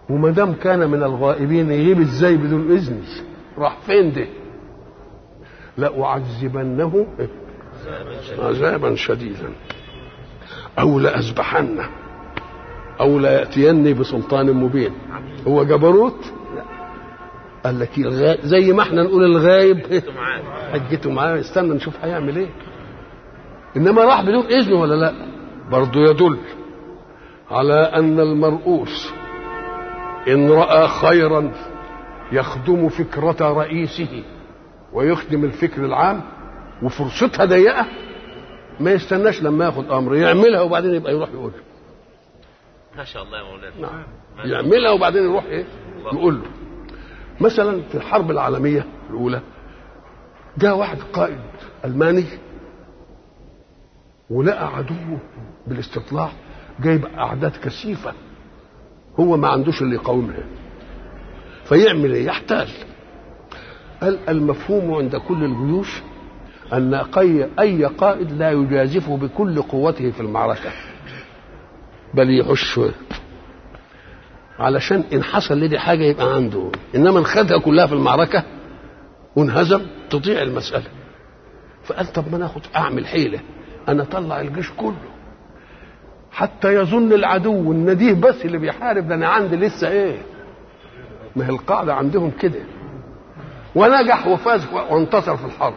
وما دام كان من الغائبين يغيب ازاي بدون اذني راح فين ده لأعذبنه عذابا شديدا أو لأذبحنه أو ليأتيني بسلطان مبين هو جبروت لا. قال لك الغا... زي ما احنا نقول الغايب حجته معاه استنى نشوف هيعمل ايه انما راح بدون اذن ولا لا برضه يدل على ان المرؤوس ان راى خيرا يخدم فكره رئيسه ويخدم الفكر العام وفرصتها ضيقه ما يستناش لما ياخد امر يعملها وبعدين يبقى يروح يقول ما شاء الله يا مولانا نعم يعملها وبعدين يروح ايه يقول له مثلا في الحرب العالميه الاولى جاء واحد قائد الماني ولقى عدوه بالاستطلاع جايب اعداد كثيفه هو ما عندوش اللي يقاومها فيعمل ايه يحتال قال المفهوم عند كل الجيوش ان اي قائد لا يجازفه بكل قوته في المعركه بل يحش علشان ان حصل لدي حاجه يبقى عنده انما ان خدها كلها في المعركه وانهزم تضيع المساله فقال طب ما ناخد اعمل حيله انا اطلع الجيش كله حتى يظن العدو ان دي بس اللي بيحارب ده انا عندي لسه ايه ما هي القاعده عندهم كده ونجح وفاز وانتصر في الحرب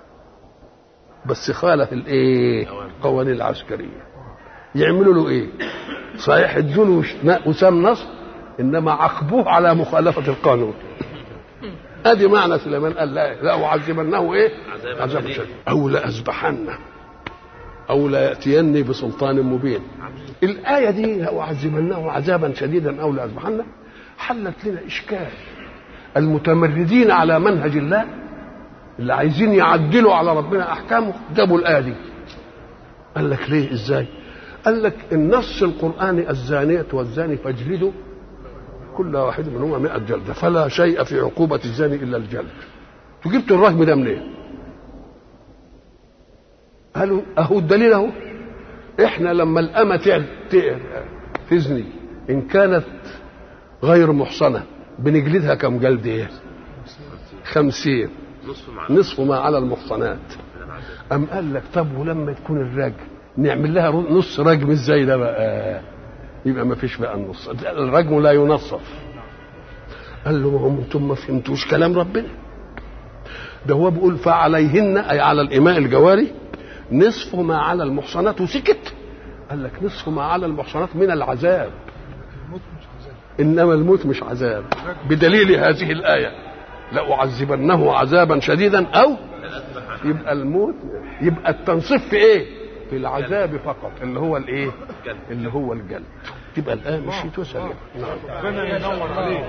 بس خالف الايه القوانين العسكريه يعملوا له ايه صحيح ادوا وسام نصر انما عاقبوه على مخالفه القانون ادي معنى سليمان قال لا لا اعذبنه ايه عذاب شديد او لاذبحنه او لياتيني بسلطان مبين الايه دي لاعذبنه عذابا شديدا او لاذبحنه حلت لنا اشكال المتمردين على منهج الله اللي عايزين يعدلوا على ربنا احكامه جابوا الايه دي قال لك ليه ازاي قال لك النص القرآني الزانية والزاني فاجلدوا كل واحد منهما مئة جلدة فلا شيء في عقوبة الزاني إلا الجلد جبت الرجم ده منين؟ قالوا أهو الدليل أهو إحنا لما الأمة تزني إن كانت غير محصنة بنجلدها كم جلد إيه؟ خمسين نصف ما على المحصنات أم قال لك طب ولما تكون الراجل نعمل لها نص رجم ازاي ده بقى يبقى ما فيش بقى النص الرجم لا ينصف قال له ما هم انتم ما فهمتوش كلام ربنا ده هو بيقول فعليهن اي على الاماء الجواري نصف ما على المحصنات وسكت قال لك نصف ما على المحصنات من العذاب انما الموت مش عذاب بدليل هذه الايه لاعذبنه عذابا شديدا او يبقى الموت يبقى التنصيف في ايه في العذاب فقط اللي هو الايه اللي هو الجلد تبقى الان مشيت وسلم ربنا ينور عليك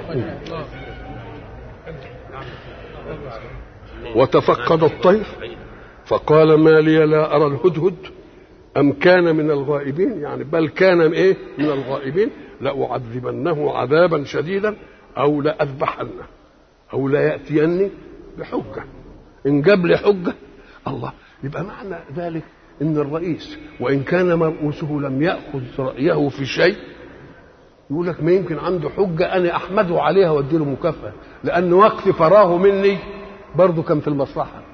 وتفقد الطير فقال ما لي لا ارى الهدهد ام كان من الغائبين يعني بل كان ايه من الغائبين لاعذبنه عذابا شديدا او لاذبحنه او لياتيني بحجه ان جاب لي حجه الله يبقى معنى ذلك ان الرئيس وان كان مرؤوسه لم ياخذ رايه في شيء يقول لك ما يمكن عنده حجه انا احمده عليها واديله مكافاه لان وقت فراه مني برضه كان في المصلحه